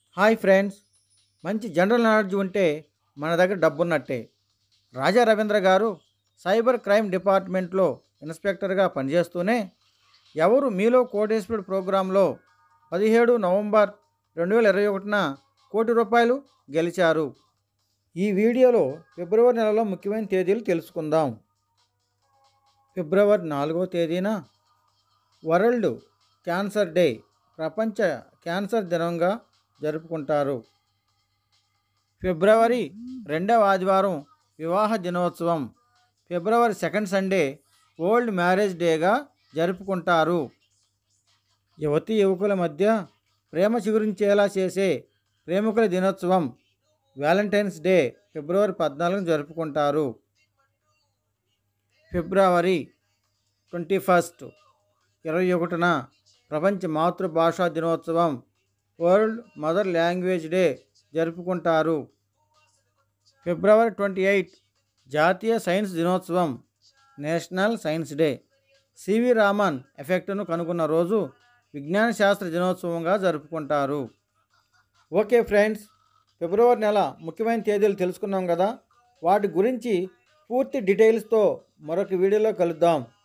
hi friends మంచి general knowledge ఉంటే మన దగ్గర డబ్బున్నట్టే రాజా రవీంద్ర గారు సైబర్ క్రైమ్ డిపార్ట్మెంట్లో ఇన్స్పెక్టర్గా పనిచేస్తూనే ఎవరు మీలో కోటేశ్వరుడు ప్రోగ్రాంలో పదిహేడు నవంబర్ రెండు వేల ఇరవై ఒకటిన కోటి రూపాయలు గెలిచారు ఈ వీడియోలో ఫిబ్రవరి నెలలో ముఖ్యమైన తేదీలు తెలుసుకుందాం ఫిబ్రవరి నాలుగవ తేదీన వరల్డ్ క్యాన్సర్ డే ప్రపంచ క్యాన్సర్ దినంగా జరుపుకుంటారు ఫిబ్రవరి రెండవ ఆదివారం వివాహ దినోత్సవం ఫిబ్రవరి సెకండ్ సండే ఓల్డ్ మ్యారేజ్ డేగా జరుపుకుంటారు యువతి యువకుల మధ్య ప్రేమ చిగురించేలా చేసే ప్రేమికుల దినోత్సవం వ్యాలంటైన్స్ డే ఫిబ్రవరి పద్నాలుగున జరుపుకుంటారు ఫిబ్రవరి ట్వంటీ ఫస్ట్ ఇరవై ఒకటిన ప్రపంచ మాతృభాషా దినోత్సవం వరల్డ్ మదర్ లాంగ్వేజ్ డే జరుపుకుంటారు ఫిబ్రవరి ట్వంటీ ఎయిట్ జాతీయ సైన్స్ దినోత్సవం national science day C V Raman ఎఫెక్ట్ను కనుగొన్న రోజు విజ్ఞాన శాస్త్ర దినోత్సవంగా జరుపుకుంటారు ఓకే ఫ్రెండ్స్ ఫిబ్రవరి నెల ముఖ్యమైన తేదీలు తెలుసుకున్నాం కదా వాటి గురించి పూర్తి డీటెయిల్స్తో మరొక వీడియోలో కలుద్దాం